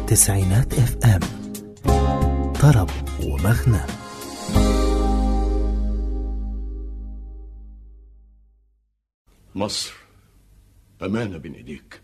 تسعينات اف ام طرب ومغنى مصر أمانة بين إيديك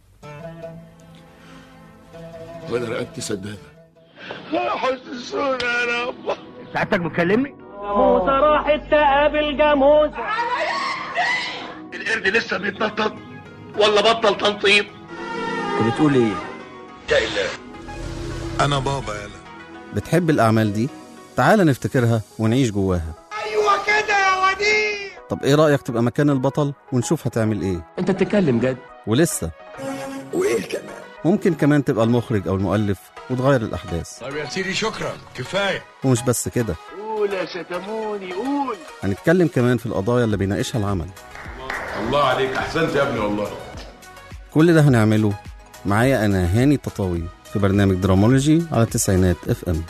وأنا رقبتي سدادة حسسونا يا رب سعادتك بتكلمني؟ موسى راحت تقابل جاموسة القرد لسه بيتنطط ولا بطل تنطيط انت بتقول ايه؟ يا إله أنا بابا يالا بتحب الأعمال دي؟ تعال نفتكرها ونعيش جواها أيوة كده يا وديع طب إيه رأيك تبقى مكان البطل ونشوف هتعمل إيه؟ انت بتتكلم جد ولسه وإيه كمان ممكن كمان تبقى المخرج أو المؤلف وتغير الأحداث طب يا سيدي شكرا كفاية ومش بس كده قول يا ستموني قول هنتكلم كمان في القضايا اللي بيناقشها العمل الله عليك أحسنت يا ابني والله كل ده هنعمله معايا أنا هاني التطاوي في برنامج درامولوجي على التسعينات اف ام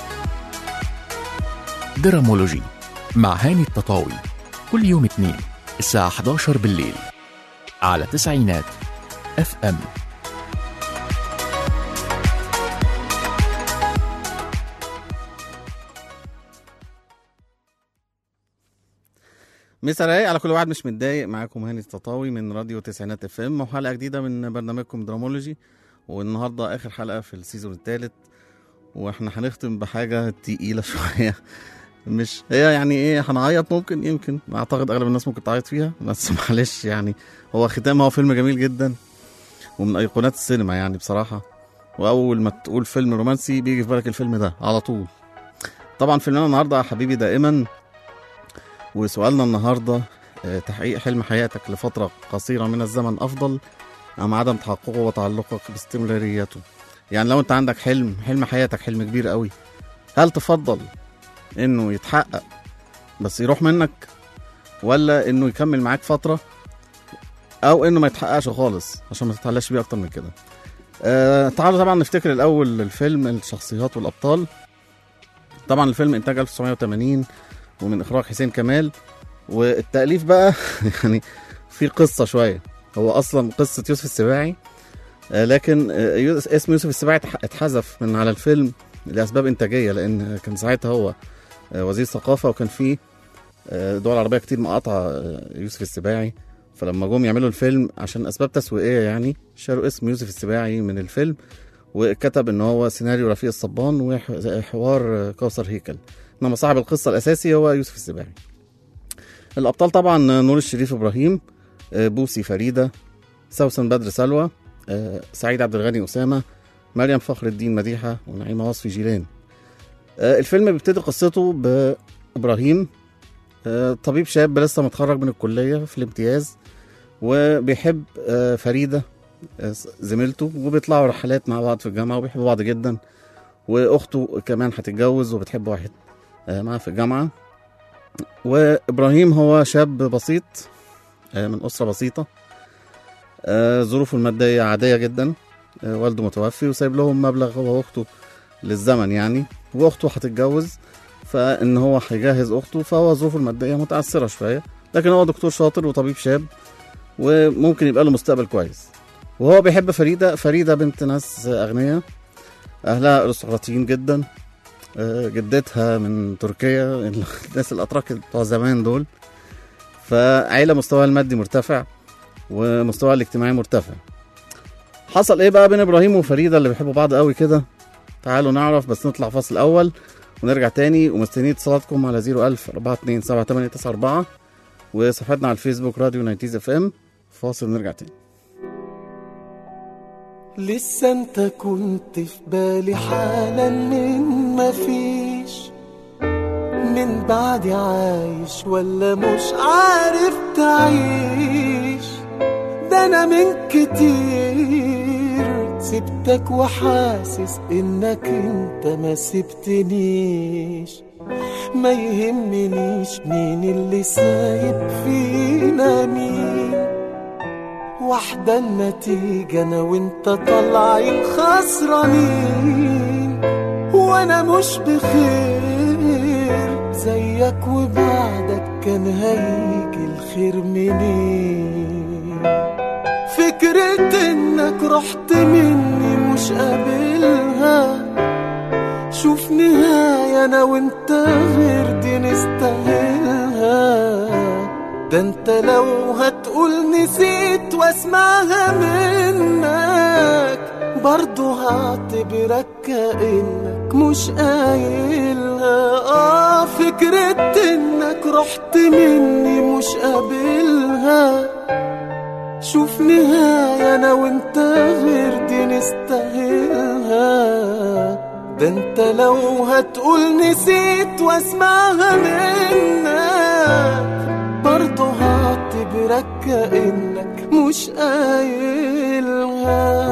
درامولوجي مع هاني التطاوي كل يوم اثنين الساعة 11 بالليل على تسعينات اف ام مسا رايق على كل واحد مش متضايق معاكم هاني التطاوي من راديو تسعينات اف ام وحلقه جديده من برنامجكم درامولوجي والنهارده اخر حلقه في السيزون الثالث واحنا هنختم بحاجه تقيله شويه مش هي يعني ايه هنعيط ممكن يمكن اعتقد اغلب الناس ممكن تعيط فيها بس معلش يعني هو ختام هو فيلم جميل جدا ومن ايقونات السينما يعني بصراحه واول ما تقول فيلم رومانسي بيجي في بالك الفيلم ده على طول طبعا فيلمنا النهارده يا حبيبي دائما وسؤالنا النهارده آه، تحقيق حلم حياتك لفتره قصيره من الزمن افضل ام عدم تحققه وتعلقك باستمراريته يعني لو انت عندك حلم حلم حياتك حلم كبير قوي هل تفضل انه يتحقق بس يروح منك ولا انه يكمل معاك فتره او انه ما يتحققش خالص عشان ما تتعلاش بيه اكتر من كده آه تعالوا طبعا نفتكر الاول الفيلم الشخصيات والابطال طبعا الفيلم انتاج 1980 ومن اخراج حسين كمال والتاليف بقى يعني في قصه شويه هو اصلا قصه يوسف السباعي آه، لكن آه، يوس- اسم يوسف السباعي اتح- اتحذف من على الفيلم لاسباب انتاجيه لان كان ساعتها هو آه، وزير ثقافه وكان في آه، دول عربيه كتير مقاطعه آه، يوسف السباعي فلما جم يعملوا الفيلم عشان اسباب تسويقيه يعني شالوا اسم يوسف السباعي من الفيلم وكتب ان هو سيناريو رفيق الصبان وحوار آه، كوثر هيكل انما صاحب القصه الاساسي هو يوسف السباعي الابطال طبعا نور الشريف ابراهيم آه، بوسي فريده سوسن بدر سلوى آه، سعيد عبد الغني اسامه مريم فخر الدين مديحه ونعيمه وصفي جيلان آه، الفيلم بيبتدي قصته بابراهيم آه، طبيب شاب لسه متخرج من الكليه في الامتياز وبيحب آه، فريده آه، زميلته وبيطلعوا رحلات مع بعض في الجامعه وبيحبوا بعض جدا واخته كمان هتتجوز وبتحب واحد آه، معاها في الجامعه وابراهيم هو شاب بسيط آه، من اسره بسيطه آه، ظروفه الماديه عاديه جدا آه، والده متوفي وسايب لهم مبلغ هو واخته للزمن يعني واخته هتتجوز فان هو هيجهز اخته فهو ظروفه الماديه متعثره شويه لكن هو دكتور شاطر وطبيب شاب وممكن يبقى له مستقبل كويس وهو بيحب فريده فريده بنت ناس اغنياء اهلها ارستقراطيين جدا آه، جدتها من تركيا الناس الاتراك بتوع زمان دول فعيله مستواها المادي مرتفع ومستواها الاجتماعي مرتفع حصل ايه بقى بين ابراهيم وفريده اللي بيحبوا بعض قوي كده تعالوا نعرف بس نطلع فاصل اول ونرجع تاني ومستنيين اتصالاتكم على 01000 427 وصفحتنا على الفيسبوك راديو نايتيز اف ام فاصل ونرجع تاني لسه انت كنت في بالي حالا من ما فيش من بعدي عايش ولا مش عارف تعيش ده انا من كتير سبتك وحاسس انك انت ما سبتنيش ما يهمنيش مين اللي سايب فينا مين واحدة النتيجة أنا وأنت طالعين خسرانين وأنا مش بخير زيك وبعدك كان هيجي الخير منين فكرة إنك رحت مني مش قابل شوف نهاية انا وانت غير دي نستاهلها ده انت لو هتقول نسيت واسمعها منك برضو هعتبرك كأنك مش قايلها اه فكرة انك رحت مني مش قابلها شوف نهاية انا وانت غير دي نستاهلها ده انت لو هتقول نسيت واسمعها منك برضه هعتبرك كأنك مش قايلها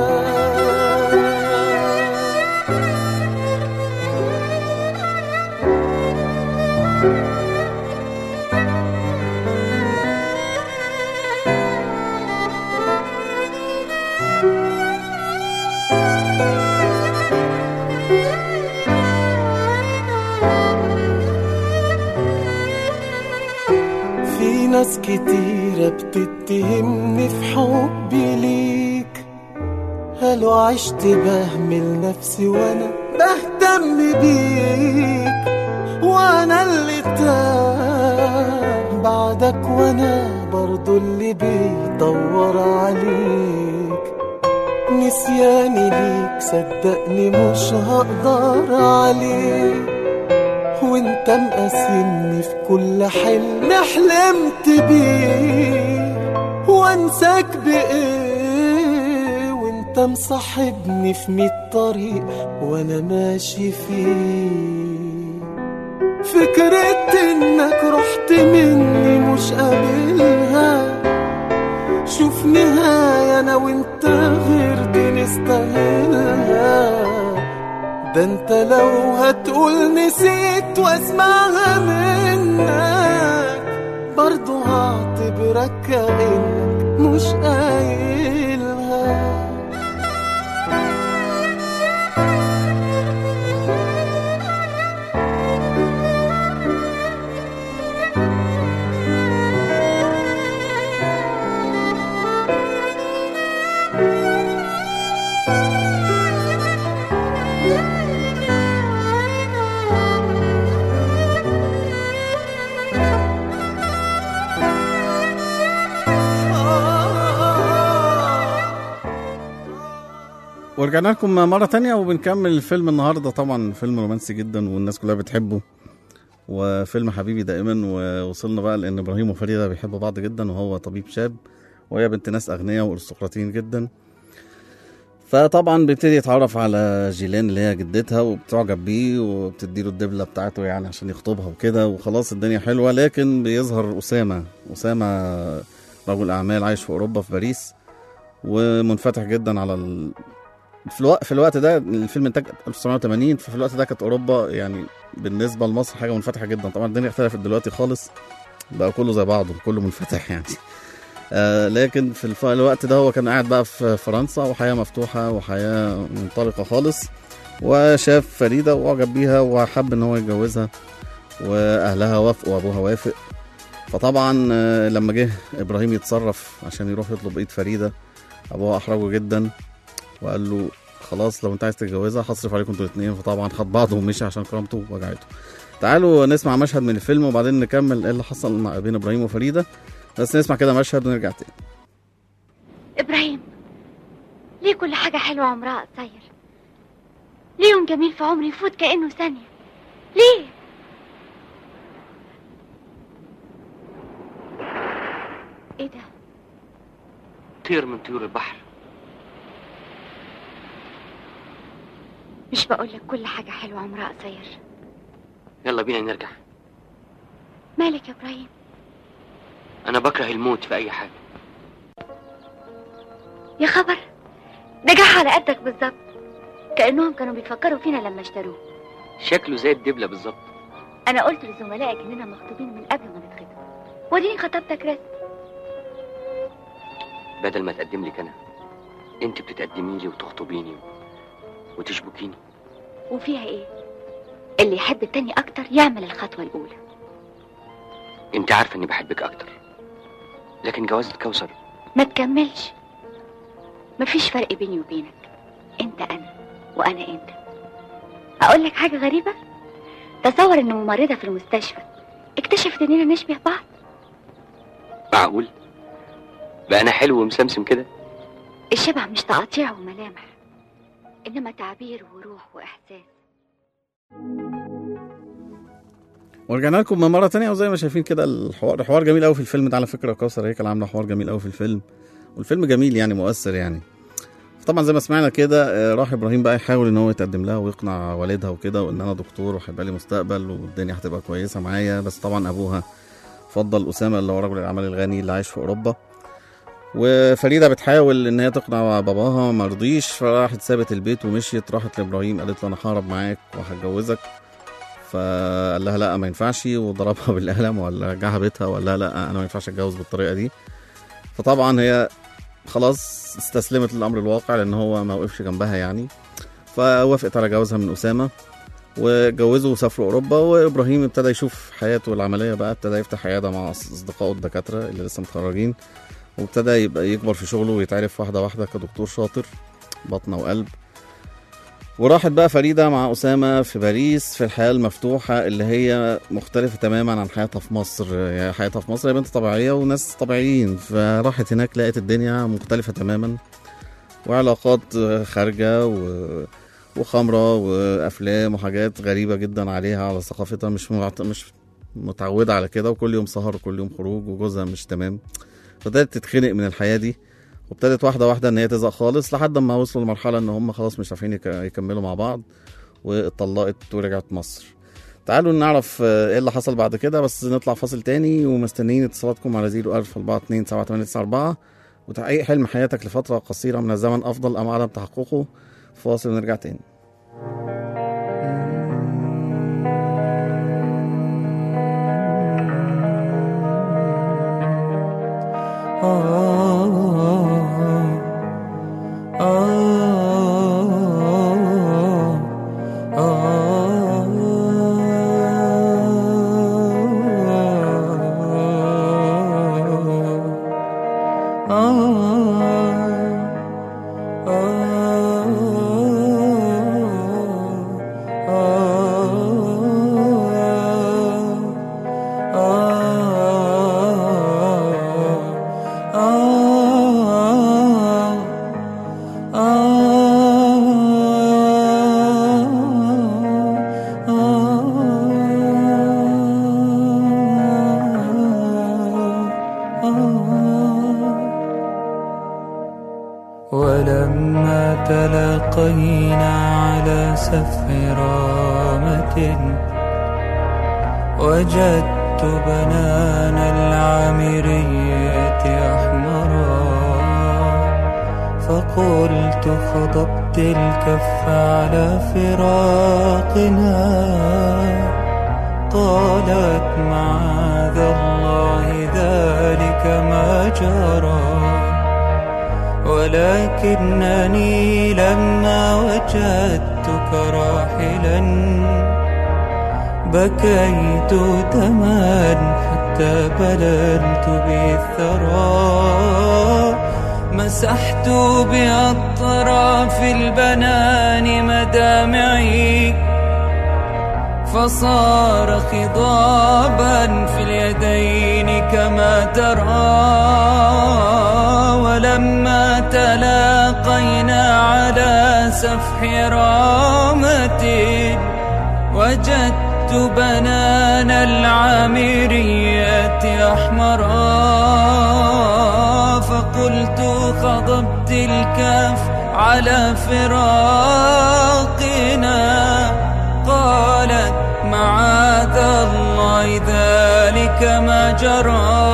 في ناس كتيرة بتتهمني في حبي ليك قالوا عشت بهمل نفسي وانا بهتم بيك وانا اللي تاه بعدك وانا برضو اللي بيدور عليك نسياني ليك صدقني مش هقدر عليك وانت مقاسمني في كل حلم حلمت بيه وانساك بايه وانت مصاحبني في ميت طريق وانا ماشي فيه فكرة انك رحت مني مش قابلها شوف نهاية انا وانت غير دي نستاهلها ده انت لو هتقول نسيت واسمعها منك برضو هعتبرك كأنك مش قايلها ورجعنا لكم مرة تانية وبنكمل الفيلم النهاردة طبعا فيلم رومانسي جدا والناس كلها بتحبه وفيلم حبيبي دائما ووصلنا بقى لأن إبراهيم وفريدة بيحبوا بعض جدا وهو طبيب شاب وهي بنت ناس أغنياء وأرستقراطيين جدا فطبعا بيبتدي يتعرف على جيلان اللي هي جدتها وبتعجب بيه وبتديله الدبلة بتاعته يعني عشان يخطبها وكده وخلاص الدنيا حلوة لكن بيظهر أسامة أسامة رجل أعمال عايش في أوروبا في باريس ومنفتح جدا على ال... في الوقت في الوقت ده الفيلم انتاج 1980 ففي الوقت ده كانت اوروبا يعني بالنسبه لمصر حاجه منفتحه جدا طبعا الدنيا اختلفت دلوقتي خالص بقى كله زي بعضه كله منفتح يعني آه لكن في الف... الوقت ده هو كان قاعد بقى في فرنسا وحياه مفتوحه وحياه منطلقه خالص وشاف فريده واعجب بيها وحب ان هو يتجوزها واهلها وافقوا وابوها وافق فطبعا آه، لما جه ابراهيم يتصرف عشان يروح يطلب ايد فريده ابوها احرجه جدا وقال له خلاص لو انت عايز تتجوزها هصرف عليكم انتوا الاثنين فطبعا خد بعضه ومشي عشان كرامته وجعته تعالوا نسمع مشهد من الفيلم وبعدين نكمل ايه اللي حصل مع بين ابراهيم وفريده بس نسمع كده مشهد ونرجع تاني إبراهيم ليه كل حاجة حلوة عمرها قصير ليه يوم جميل في عمري يفوت كأنه ثانية ليه ايه ده طير من طيور البحر مش بقولك كل حاجة حلوة عمرها قصير يلا بينا نرجع مالك يا إبراهيم انا بكره الموت في اي حاجه يا خبر ده جه على قدك بالظبط كأنهم كانوا بيفكروا فينا لما اشتروه شكله زي الدبله بالظبط أنا قلت لزملائك إننا مخطوبين من قبل ما نتخطب وديني خطبتك رسمي بدل ما تقدم لك انا انت بتتقدمي لي وتخطبيني وتشبكيني وفيها إيه اللي يحب التاني أكتر يعمل الخطوة الأولى انت عارفه اني بحبك اكتر لكن جوازة كوثر ما تكملش مفيش فرق بيني وبينك انت انا وانا انت اقول لك حاجه غريبه تصور ان ممرضه في المستشفى اكتشفت اننا نشبه بعض معقول بقى انا حلو ومسمسم كده الشبه مش تقاطيع وملامح انما تعبير وروح واحساس ورجعنا لكم مرة تانية وزي ما شايفين كده الحوار حوار جميل قوي في الفيلم ده على فكرة كوثر هي كانت عاملة حوار جميل قوي في الفيلم والفيلم جميل يعني مؤثر يعني طبعا زي ما سمعنا كده آه، راح ابراهيم بقى يحاول ان هو يتقدم لها ويقنع والدها وكده وان انا دكتور وهيبقى لي مستقبل والدنيا هتبقى كويسه معايا بس طبعا ابوها فضل اسامه اللي هو رجل الاعمال الغني اللي عايش في اوروبا وفريده بتحاول ان هي تقنع باباها ما رضيش فراحت سابت البيت ومشيت راحت لابراهيم قالت له انا ههرب معاك وهتجوزك فقال لها لا ما ينفعش وضربها بالقلم ولا رجعها بيتها وقال لها لا انا ما ينفعش اتجوز بالطريقه دي فطبعا هي خلاص استسلمت للامر الواقع لان هو ما وقفش جنبها يعني فوافقت على جوازها من اسامه وجوزوا وسافروا اوروبا وابراهيم ابتدى يشوف حياته العمليه بقى ابتدى يفتح عياده مع اصدقائه الدكاتره اللي لسه متخرجين وابتدى يبقى يكبر في شغله ويتعرف واحده واحده كدكتور شاطر بطنه وقلب وراحت بقى فريدة مع أسامة في باريس في الحياة المفتوحة اللي هي مختلفة تماما عن حياتها في مصر يعني حياتها في مصر هي بنت طبيعية وناس طبيعيين فراحت هناك لقت الدنيا مختلفة تماما وعلاقات خارجة و... وخمرة وأفلام وحاجات غريبة جدا عليها على ثقافتها مش معت... مش متعودة على كده وكل يوم سهر وكل يوم خروج وجوزها مش تمام فابتدت تتخنق من الحياة دي وابتدت واحده واحده ان هي تزهق خالص لحد ما وصلوا لمرحله ان هم خلاص مش عارفين يك- يكملوا مع بعض واتطلقت ورجعت مصر تعالوا نعرف آه، ايه اللي حصل بعد كده بس نطلع فاصل تاني ومستنيين اتصالاتكم على 01000 42 7894 وتحقيق حلم حياتك لفترة قصيرة من الزمن أفضل أم عدم تحققه فاصل ونرجع تاني ولما تلاقينا على سفح رامة وجدت بنان العامرية أحمرا فقلت خضبت الكف على فراقنا قالت معاذ الله ذلك ما جرى ولكنني لما وجدتك راحلا بكيت دما حتى بللت به الثرى مسحت بأطراف البنان مدامعي فصار خضابا في اليدين كما ترى ولما تلاقينا على سفح رامة وجدت بنان العامرية أحمرا فقلت خضبت الكف على فراقنا قالت معاذ الله ذلك ما جرى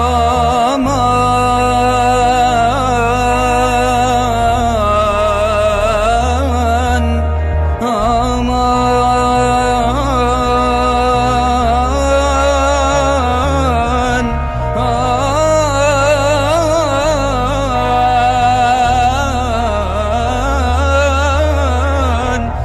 أمان أمان أمان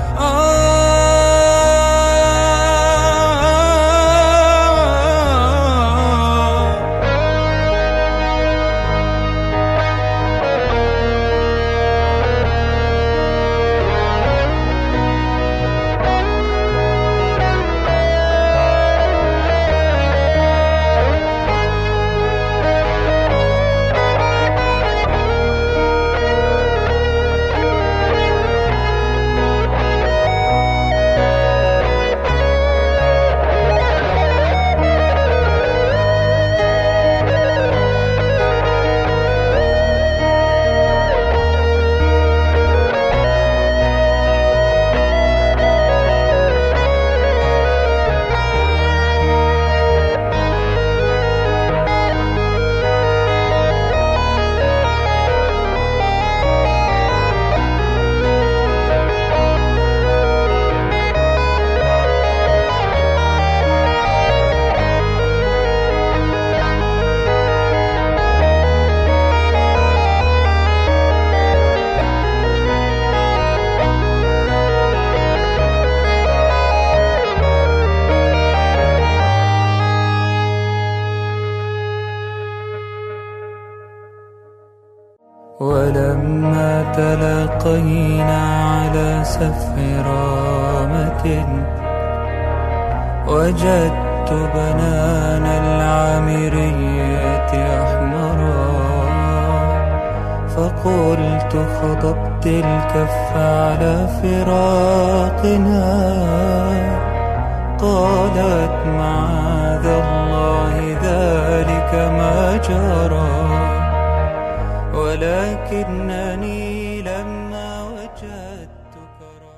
لما تلاقينا على سف رامة وجدت بنان العامرية أحمرا فقلت خضبت الكف على فراقنا قالت معاذ الله ذلك ما جرى ولكنني لما وجدتك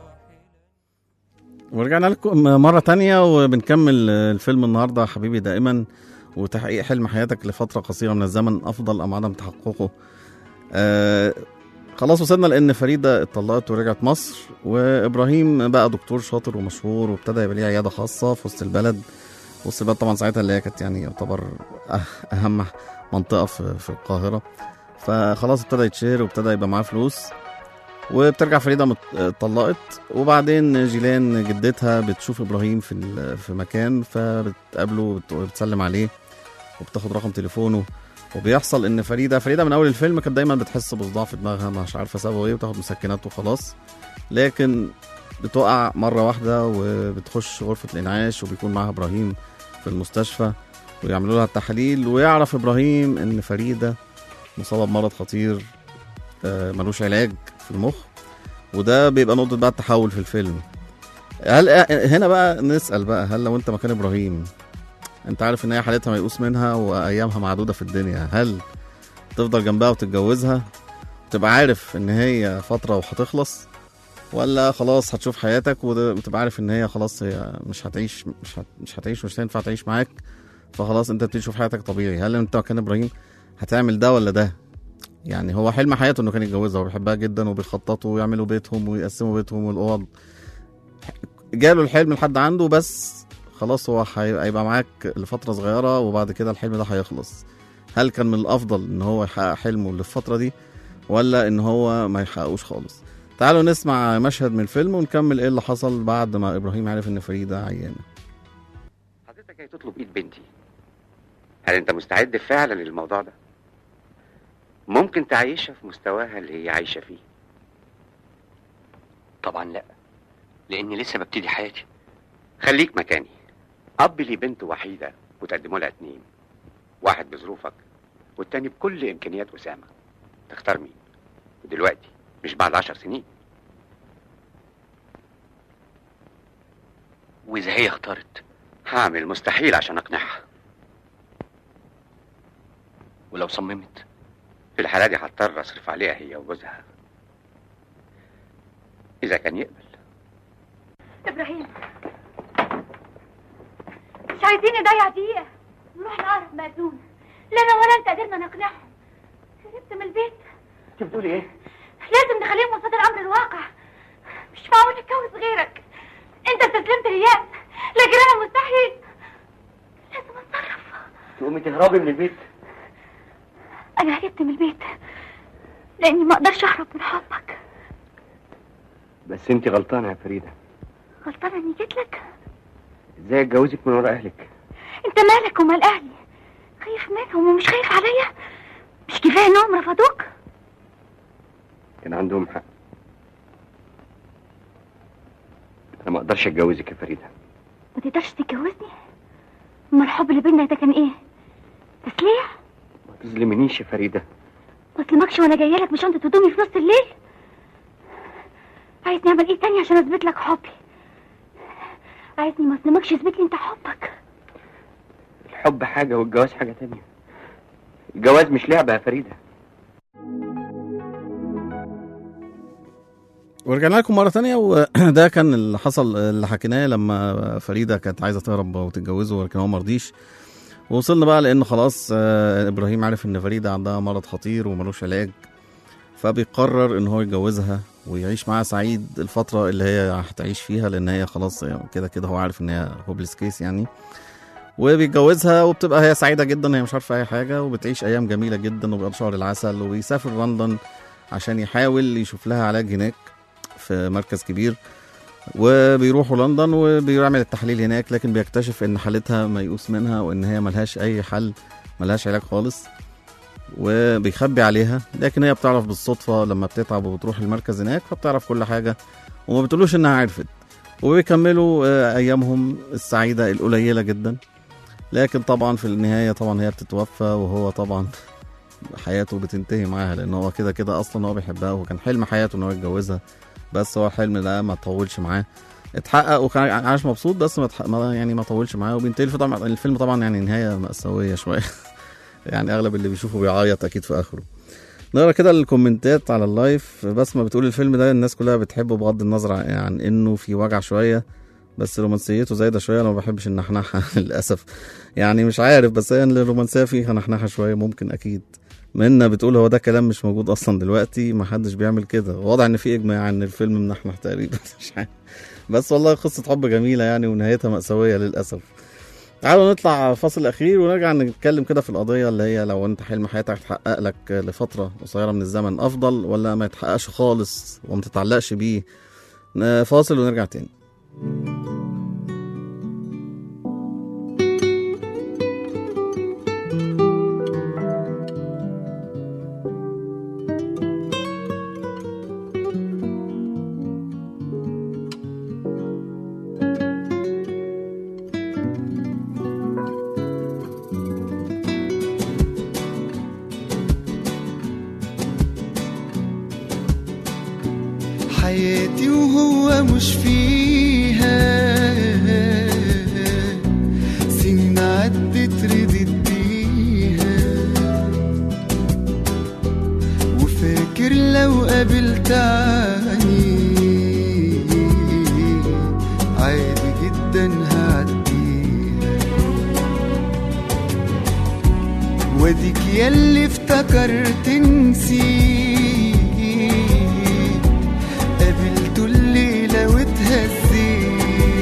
ورجعنا لكم مرة تانية وبنكمل الفيلم النهاردة حبيبي دائما وتحقيق حلم حياتك لفترة قصيرة من الزمن أفضل أم عدم تحققه آه خلاص وصلنا لأن فريدة اتطلقت ورجعت مصر وإبراهيم بقى دكتور شاطر ومشهور وابتدى يبقى ليه عيادة خاصة في وسط البلد وسط البلد طبعا ساعتها اللي هي كانت يعني يعتبر أه- أهم منطقة في, في القاهرة فخلاص ابتدى يتشهر وابتدى يبقى معاه فلوس وبترجع فريدة مت- اتطلقت وبعدين جيلان جدتها بتشوف ابراهيم في ال- في مكان فبتقابله وبت- وبتسلم عليه وبتاخد رقم تليفونه وبيحصل ان فريده فريده من اول الفيلم كانت دايما بتحس بصداع في دماغها مش عارفه سببه ايه وتاخد مسكنات وخلاص لكن بتقع مره واحده وبتخش غرفه الانعاش وبيكون معاها ابراهيم في المستشفى ويعملوا لها التحاليل ويعرف ابراهيم ان فريده مصابه بمرض خطير آه، ملوش علاج في المخ وده بيبقى نقطه بقى التحول في الفيلم هل هنا بقى نسال بقى هل لو انت مكان ابراهيم انت عارف ان هي حالتها ميؤوس منها وايامها معدوده في الدنيا هل تفضل جنبها وتتجوزها تبقى عارف ان هي فتره وهتخلص ولا خلاص هتشوف حياتك وده- وتبقى عارف ان هي خلاص هي مش هتعيش مش هت مش هتعيش مش هينفع تعيش معاك فخلاص انت بتيجي تشوف حياتك طبيعي هل انت مكان ابراهيم هتعمل ده ولا ده يعني هو حلم حياته انه كان يتجوزها وبيحبها جدا وبيخططوا ويعملوا بيتهم ويقسموا بيتهم والاوض جاله الحلم لحد عنده بس خلاص هو هي- هيبقى معاك لفترة صغيرة وبعد كده الحلم ده هيخلص هل كان من الأفضل إن هو يحقق حلمه للفترة دي ولا إن هو ما يحققوش خالص تعالوا نسمع مشهد من الفيلم ونكمل إيه اللي حصل بعد ما إبراهيم عرف إن فريدة عيانة حضرتك جاي تطلب ايد بنتي هل انت مستعد فعلا للموضوع ده ممكن تعيشها في مستواها اللي هي عايشه فيه طبعا لا لاني لسه ببتدي حياتي خليك مكاني اب لي بنت وحيده وتقدموا لها اتنين واحد بظروفك والتاني بكل امكانيات اسامه تختار مين ودلوقتي مش بعد عشر سنين واذا هي اختارت هعمل مستحيل عشان اقنعها ولو صممت في الحالة دي هضطر اصرف عليها هي وجوزها اذا كان يقبل ابراهيم مش عايزين نضيع دقيقة نروح نعرف مأذون لا انا ولا انت قدرنا نقنعهم هربت من البيت انت بتقولي ايه؟ لازم نخليهم قصاد الامر الواقع مش معقول اتجوز غيرك انت استسلمت لليأس لكن انا مستحيل لازم اتصرف تقومي تهربي من البيت انا هربت من البيت لاني ما اقدرش اهرب من حبك بس انت غلطانة يا فريدة غلطانه اني جيت لك ازاي اتجوزك من ورا اهلك انت مالك ومال اهلي خايف منهم ومش خايف عليا مش كفايه انهم رفضوك كان عندهم حق انا ما اقدرش اتجوزك يا فريدة ما تقدرش تتجوزني اما الحب اللي بينا ده كان ايه تسليح ما تظلمنيش يا فريدة ما اظلمكش وانا جايه لك بشنطه هدومي في نص الليل عايز نعمل ايه تاني عشان اثبت لك حبي عايزني ما اظلمكش اثبت لي انت حبك الحب حاجة والجواز حاجة تانية الجواز مش لعبة يا فريدة ورجعنا لكم مرة تانية وده كان اللي حصل اللي حكيناه لما فريدة كانت عايزة تهرب وتتجوزه ولكن هو مرضيش ووصلنا بقى لأن خلاص آه، إبراهيم عرف إن فريدة عندها مرض خطير وملوش علاج فبيقرر إن هو يتجوزها ويعيش معاها سعيد الفترة اللي هي هتعيش فيها لأن هي خلاص كده كده هو عارف إن هي هوبليس كيس يعني وبيتجوزها وبتبقى هي سعيدة جدا هي مش عارفة أي حاجة وبتعيش أيام جميلة جدا وبيقضي شهر العسل وبيسافر لندن عشان يحاول يشوف لها علاج هناك في مركز كبير وبيروحوا لندن وبيعمل التحليل هناك لكن بيكتشف ان حالتها ميؤوس منها وان هي ملهاش اي حل ملهاش علاج خالص وبيخبي عليها لكن هي بتعرف بالصدفة لما بتتعب وبتروح المركز هناك فبتعرف كل حاجة وما بتقولوش انها عرفت وبيكملوا آه، ايامهم السعيدة القليلة جدا لكن طبعا في النهاية طبعا هي بتتوفى وهو طبعا حياته بتنتهي معاها لان هو كده كده اصلا هو بيحبها وكان حلم حياته ان هو يتجوزها بس هو الحلم ده ما طولش معاه اتحقق وكان عاش مبسوط بس ما, تح... ما يعني ما طولش معاه وبينتهي الفيلم طبعا الفيلم طبعا يعني نهايه مأساويه شويه يعني اغلب اللي بيشوفه بيعيط اكيد في اخره نقرا كده الكومنتات على اللايف بس ما بتقول الفيلم ده الناس كلها بتحبه بغض النظر عن عن انه في وجع شويه بس رومانسيته زايده شويه انا ما بحبش النحنحه للاسف يعني مش عارف بس هي الرومانسيه فيها نحنحه شويه ممكن اكيد منا بتقول هو ده كلام مش موجود اصلا دلوقتي ما حدش بيعمل كده واضح ان في اجماع ان الفيلم منحنح تقريبا مش عارف بس والله قصه حب جميله يعني ونهايتها مأساويه للاسف تعالوا نطلع فاصل اخير ونرجع نتكلم كده في القضيه اللي هي لو انت حلم حياتك اتحقق لك لفتره قصيره من الزمن افضل ولا ما يتحققش خالص وما تتعلقش بيه فاصل ونرجع تاني حياتي وهو مش فيها سنين عدت ردت بيها وفاكر لو قابلت عني عادي جدا هعديها واديك ياللي افتكرت نسيت قابلته الليلة واتهزيت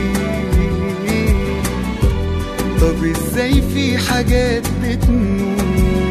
طب ازاي في حاجات بتموت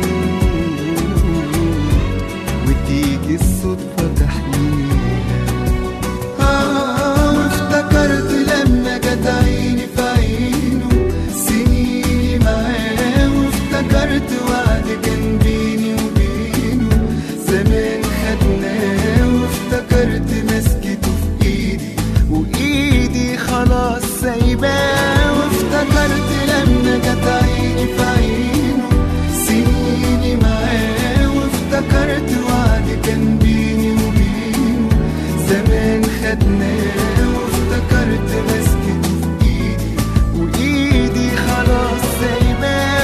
وتيجي الصدفة تحليها آه وافتكرت لما جت عيني في عينه سنيني معاه وافتكرت وعد كان بيني وبينه زمان خدناه وافتكرت مسكته في ايدي وايدي خلاص سايباه وافتكرت لما جت عيني في عينه سنيني معاه وافتكرت وعد كان بيني وبينه زمان خدناه وافتكرت مسكته في ايدي وايدي خلاص سايباه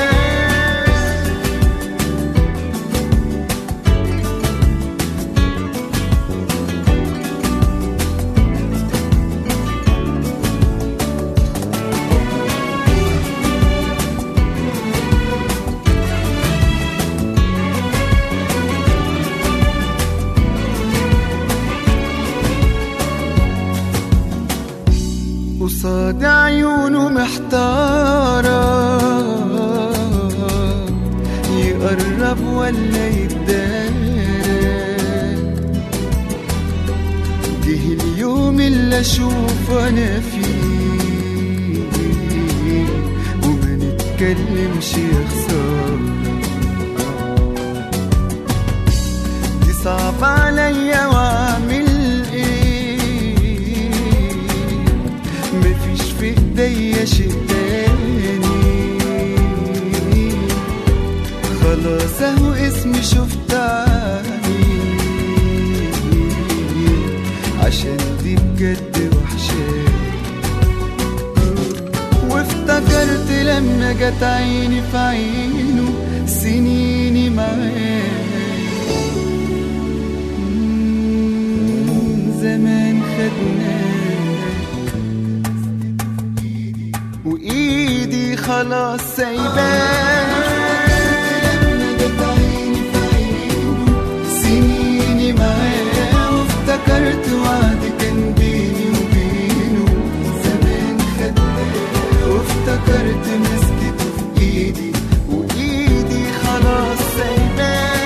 قصاد عيونه محتارة يقرب ولا يتدارى جه اليوم اللي اشوف انا فيه وما نتكلمش يا خسارة دي صعب عليا واعمل ايه مفيش في ايديا شيء تاني خلاص اهو اسمي شفت عني عشان دي بجد وحشاني وافتكرت لما جت عيني في عينه سنيني معاه مم، زمان خدناه وايدي خلاص سايباه سنيني معاه وافتكرت وعد كان بيني وبينه زمان خدناه وافتكرت مسكته في ايدي وايدي خلاص سايباه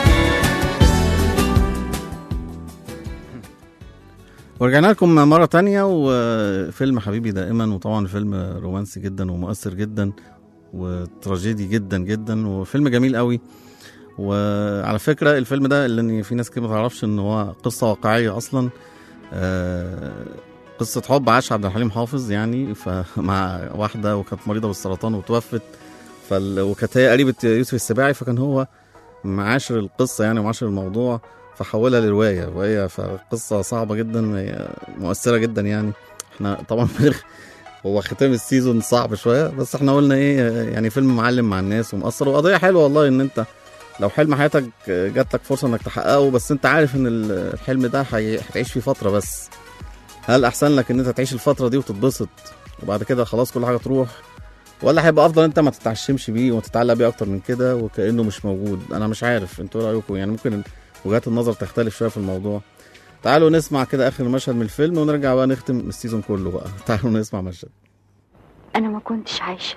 ورجعنا لكم مرة تانية وفيلم حبيبي دائما وطبعا فيلم رومانسي جدا ومؤثر جدا وتراجيدي جدا جدا وفيلم جميل قوي وعلى فكره الفيلم ده اللي في ناس كتير ما تعرفش ان هو قصه واقعيه اصلا آه، قصه حب عاش عبد الحليم حافظ يعني فمع واحده وكانت مريضه بالسرطان وتوفت فال... وكانت هي قريبه يوسف السباعي فكان هو معاشر القصه يعني ومعاشر الموضوع فحولها لروايه وهي فقصه صعبه جدا هي مؤثره جدا يعني احنا طبعا هو ختام السيزون صعب شويه بس احنا قلنا ايه يعني فيلم معلم مع الناس ومؤثر وقضيه حلوه والله ان انت لو حلم حياتك جات لك فرصه انك تحققه بس انت عارف ان الحلم ده هي- هتعيش فيه فتره بس هل احسن لك ان انت تعيش الفتره دي وتتبسط وبعد كده خلاص كل حاجه تروح ولا هيبقى افضل انت ما تتعشمش بيه وتتعلق بيه اكتر من كده وكانه مش موجود انا مش عارف انتوا ايه رايكم يعني ممكن وجهات النظر تختلف شويه في الموضوع تعالوا نسمع كده اخر مشهد من الفيلم ونرجع بقى نختم السيزون كله بقى تعالوا نسمع مشهد أنا ما كنتش عايشة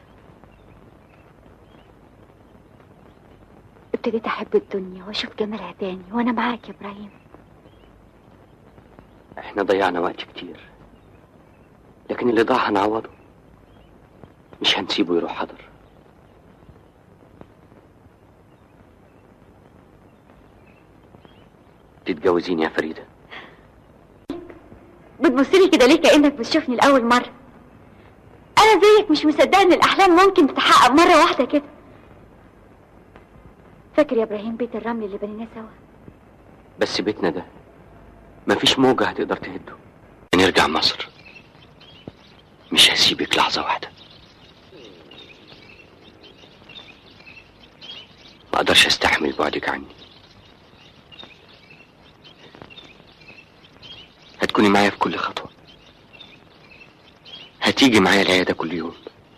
ابتديت أحب الدنيا وأشوف جمالها تاني وأنا معاك يا إبراهيم احنا ضيعنا وقت كتير لكن اللي ضاع هنعوضه مش هنسيبه يروح حضر تتجوزيني يا فريدة بتبصلي كده ليه كأنك بتشوفني لأول مرة أنا زيك مش مصدقة إن الأحلام ممكن تتحقق مرة واحدة كده فاكر يا إبراهيم بيت الرمل اللي بنيناه سوا بس بيتنا ده مفيش موجة هتقدر تهده نرجع مصر مش هسيبك لحظة واحدة ما اقدرش استحمل بعدك عني هتكوني معايا في كل خطوة هتيجي معايا العيادة كل يوم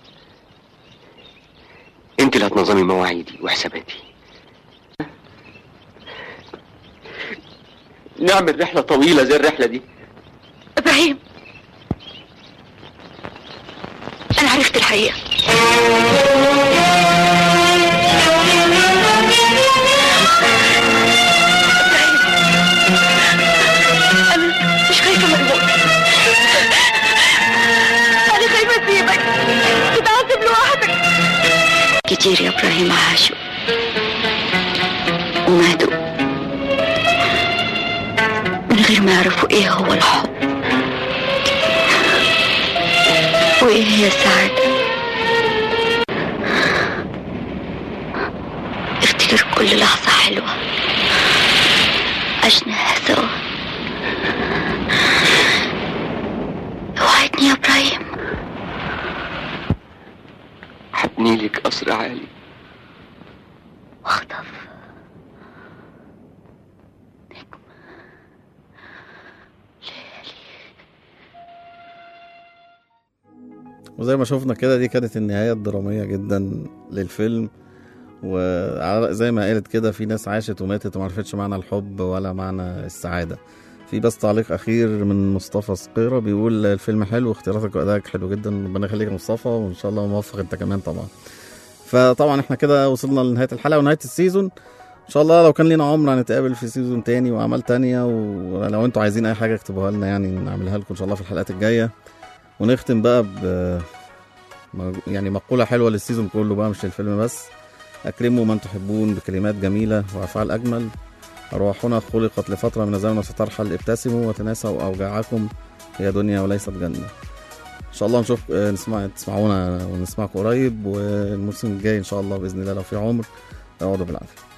انت اللي هتنظمي مواعيدي وحساباتي نعمل رحلة طويلة زي الرحلة دي إبراهيم أنا عرفت الحقيقة أنا مش خايفة من الموت أنا خايفة أسيبك تتعذب لوحدك كتير يا إبراهيم عاشوا وماتوا من غير ما يعرفوا إيه هو الحب وإيه هي السعادة افتكر كل لحظة حلوة عشناها سوا وعدني يا إبراهيم هبني لك قصر عالي واخطف وزي ما شفنا كده دي كانت النهاية الدرامية جدا للفيلم وزي ما قالت كده في ناس عاشت وماتت ومعرفتش معنى الحب ولا معنى السعادة في بس تعليق أخير من مصطفى سقيرة بيقول الفيلم حلو واختياراتك وأدائك حلو جدا ربنا يخليك يا مصطفى وإن شاء الله موفق أنت كمان طبعا فطبعا احنا كده وصلنا لنهاية الحلقة ونهاية السيزون ان شاء الله لو كان لينا عمر هنتقابل في سيزون تاني واعمال تانية ولو انتوا عايزين اي حاجة اكتبوها لنا يعني نعملها لكم ان شاء الله في الحلقات الجاية ونختم بقى ب يعني مقولة حلوة للسيزون كله بقى مش للفيلم بس أكرموا من تحبون بكلمات جميلة وأفعال أجمل أرواحنا خلقت لفترة من الزمن وسترحل ابتسموا وتناسوا أوجاعكم هي دنيا وليست جنة إن شاء الله نشوف آه، نسمع تسمعونا ونسمعكم قريب والموسم الجاي إن شاء الله بإذن الله لو في عمر اقعدوا بالعافية